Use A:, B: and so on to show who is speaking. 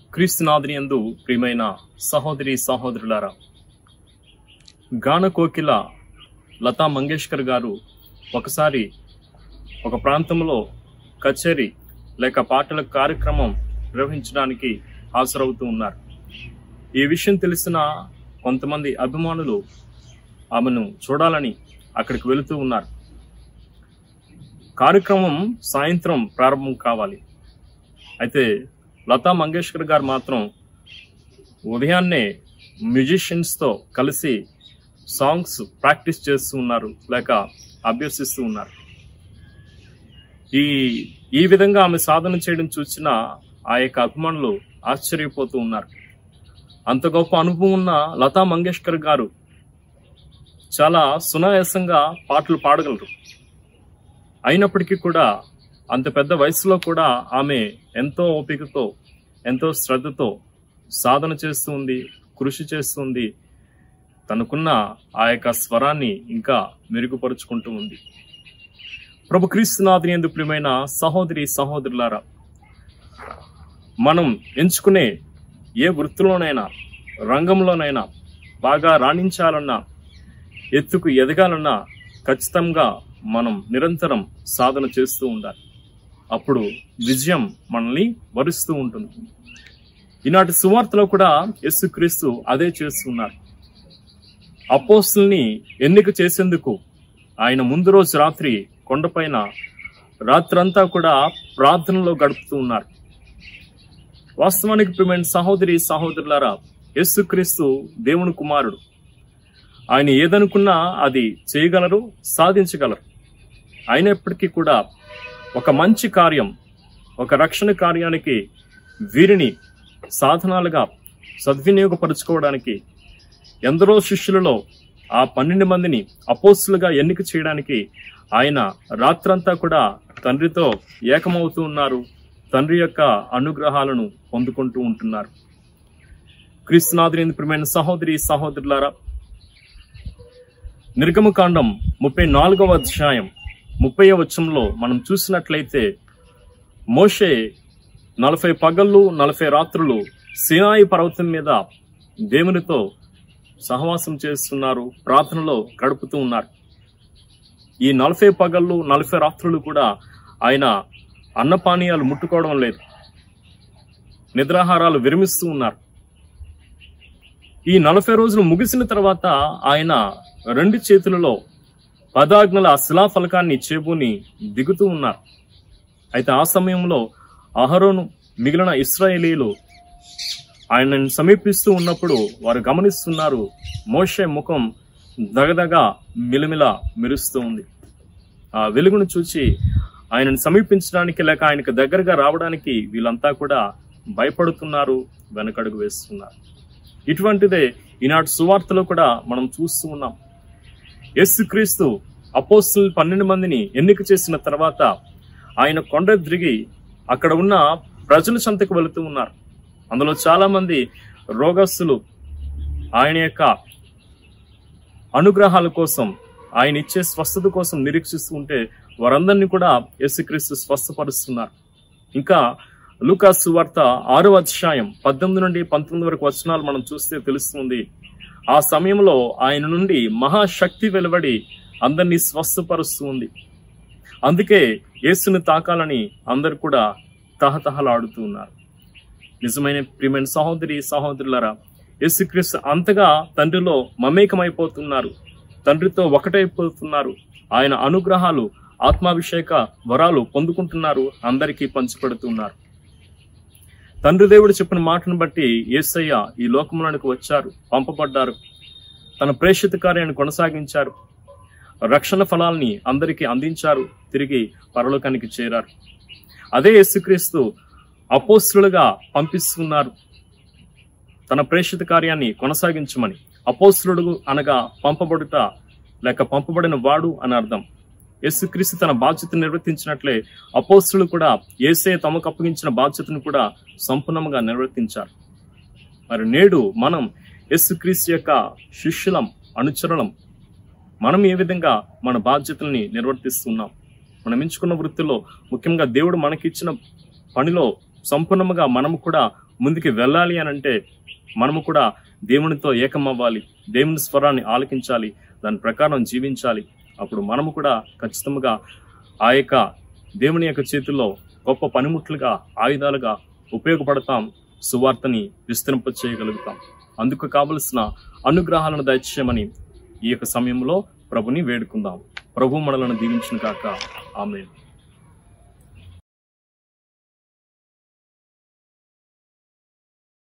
A: క్రీస్తునాథుని యందు ప్రియమైన సహోదరి సహోదరులారా గాన కోకిల లతా మంగేష్కర్ గారు ఒకసారి ఒక ప్రాంతంలో కచేరీ లేక పాటల కార్యక్రమం నిర్వహించడానికి హాజరవుతూ ఉన్నారు ఈ విషయం తెలిసిన కొంతమంది అభిమానులు ఆమెను చూడాలని అక్కడికి వెళుతూ ఉన్నారు కార్యక్రమం సాయంత్రం ప్రారంభం కావాలి అయితే లతా మంగేష్కర్ గారు మాత్రం ఉదయాన్నే మ్యూజిషియన్స్తో కలిసి సాంగ్స్ ప్రాక్టీస్ చేస్తూ ఉన్నారు లేక అభ్యసిస్తూ ఉన్నారు ఈ ఈ విధంగా ఆమె సాధన చేయడం చూసిన ఆ యొక్క అభిమానులు ఆశ్చర్యపోతూ ఉన్నారు అంత గొప్ప అనుభవం ఉన్న లతా మంగేష్కర్ గారు చాలా సునాయాసంగా పాటలు పాడగలరు అయినప్పటికీ కూడా అంత పెద్ద వయసులో కూడా ఆమె ఎంతో ఓపికతో ఎంతో శ్రద్ధతో సాధన చేస్తుంది కృషి చేస్తుంది తనకున్న ఆ యొక్క స్వరాన్ని ఇంకా మెరుగుపరుచుకుంటూ ఉంది ప్రభు క్రీస్తునాథుని ఎందుకు ప్రియమైన సహోదరి సహోదరులారా మనం ఎంచుకునే ఏ వృత్తిలోనైనా రంగంలోనైనా బాగా రాణించాలన్నా ఎత్తుకు ఎదగాలన్నా ఖచ్చితంగా మనం నిరంతరం సాధన చేస్తూ ఉండాలి అప్పుడు విజయం మనల్ని వరిస్తూ ఉంటుంది ఈనాటి సువార్తలో కూడా యేసుక్రీస్తు అదే చేస్తున్నారు అపోస్తుల్ని ఎన్నిక చేసేందుకు ఆయన ముందు రోజు రాత్రి కొండపైన రాత్రంతా కూడా ప్రార్థనలో గడుపుతూ ఉన్నారు వాస్తవానికి ప్రియమైన సహోదరి సహోదరులారా యేసుక్రీస్తు దేవుని కుమారుడు ఆయన ఏదనుకున్నా అది చేయగలరు సాధించగలరు అయినప్పటికీ కూడా ఒక మంచి కార్యం ఒక రక్షణ కార్యానికి వీరిని సాధనాలుగా సద్వినియోగపరుచుకోవడానికి ఎందరో శిష్యులలో ఆ పన్నెండు మందిని అపోస్తులుగా ఎన్నిక చేయడానికి ఆయన రాత్రంతా కూడా తండ్రితో ఏకమవుతూ ఉన్నారు తండ్రి యొక్క అనుగ్రహాలను పొందుకుంటూ ఉంటున్నారు క్రీస్తునాథుని ప్రియమైన సహోదరి సహోదరులారా నిర్గమకాండం ముప్పై నాలుగవ అధ్యాయం ముప్పై వచనంలో మనం చూసినట్లయితే మోషే నలభై పగళ్ళు నలభై రాత్రులు సినాయి పర్వతం మీద దేవునితో సహవాసం చేస్తున్నారు ప్రార్థనలో గడుపుతూ ఉన్నారు ఈ నలభై పగళ్ళు నలభై రాత్రులు కూడా ఆయన అన్నపానీయాలు ముట్టుకోవడం లేదు నిద్రాహారాలు విరమిస్తూ ఉన్నారు ఈ నలభై రోజులు ముగిసిన తర్వాత ఆయన రెండు చేతులలో పదాజ్ఞల ఆ శిలాఫలకాన్ని చేబూని దిగుతూ ఉన్నారు అయితే ఆ సమయంలో అహరోను మిగిలిన ఇస్రాయేలీలు ఆయనను సమీపిస్తూ ఉన్నప్పుడు వారు గమనిస్తున్నారు మోషే ముఖం దగదగా మిలమిల మెరుస్తూ ఉంది ఆ వెలుగును చూచి ఆయనను సమీపించడానికి లేక ఆయనకు దగ్గరగా రావడానికి వీళ్ళంతా కూడా భయపడుతున్నారు వెనకడుగు వేస్తున్నారు ఇటువంటిదే ఈనాటి సువార్తలో కూడా మనం చూస్తూ ఉన్నాం యేసుక్రీస్తు అపోస్తులు పన్నెండు మందిని ఎన్నిక చేసిన తర్వాత ఆయన కొండ తిరిగి అక్కడ ఉన్న ప్రజల సంతకు వెళుతూ ఉన్నారు అందులో చాలా మంది రోగస్తులు ఆయన యొక్క అనుగ్రహాల కోసం ఆయన ఇచ్చే స్వస్థత కోసం నిరీక్షిస్తూ ఉంటే వారందరినీ కూడా యేసుక్రీస్తు స్వస్థపరుస్తున్నారు ఇంకా లూకాసు వార్త ఆరో అధ్యాయం పద్దెనిమిది నుండి పంతొమ్మిది వరకు వచనాలు మనం చూస్తే తెలుస్తుంది ఆ సమయంలో ఆయన నుండి మహాశక్తి వెలువడి అందరినీ స్వస్థపరుస్తూ ఉంది అందుకే యేసుని తాకాలని అందరు కూడా తహతహలాడుతూ ఉన్నారు నిజమైన ప్రియమైన సహోదరి సహోదరులారా యేసుక్రీస్తు అంతగా తండ్రిలో మమేకమైపోతున్నారు తండ్రితో ఒకటైపోతున్నారు ఆయన అనుగ్రహాలు ఆత్మాభిషేక వరాలు పొందుకుంటున్నారు అందరికీ పంచిపెడుతున్నారు తండ్రి దేవుడు చెప్పిన మాటను బట్టి యేసయ్య ఈ లోకములకు వచ్చారు పంపబడ్డారు తన ప్రేషిత కార్యాన్ని కొనసాగించారు రక్షణ ఫలాల్ని అందరికీ అందించారు తిరిగి పరలోకానికి చేరారు అదే యేసుక్రీస్తు అపోస్తులుగా పంపిస్తున్నారు తన ప్రేషిత కార్యాన్ని కొనసాగించమని అపోస్తులుడు అనగా పంపబడుట లేక పంపబడిన వాడు అని అర్థం యేసుక్రీస్తు తన బాధ్యతను నిర్వర్తించినట్లే అపోస్తులు కూడా ఏసే తమకు అప్పగించిన బాధ్యతను కూడా సంపూర్ణంగా నిర్వర్తించారు మరి నేడు మనం యేసుక్రీస్తు యొక్క శిష్యులం అనుచరులం మనం ఏ విధంగా మన బాధ్యతల్ని నిర్వర్తిస్తున్నాం మనం ఎంచుకున్న వృత్తిలో ముఖ్యంగా దేవుడు మనకిచ్చిన పనిలో సంపూర్ణముగా మనము కూడా ముందుకు వెళ్ళాలి అని అంటే మనము కూడా దేవునితో ఏకమవ్వాలి దేవుని స్వరాన్ని ఆలకించాలి దాని ప్రకారం జీవించాలి అప్పుడు మనము కూడా ఖచ్చితంగా ఆ యొక్క దేవుని యొక్క చేతుల్లో గొప్ప పనిముట్లుగా ఆయుధాలుగా ఉపయోగపడతాం సువార్తని విస్తరింప చేయగలుగుతాం అందుకు కావలసిన అనుగ్రహాలను దయచేయమని ఈ యొక్క సమయంలో ప్రభుని వేడుకుందాం ప్రభు మనలను దీవించిన కాక ఆమె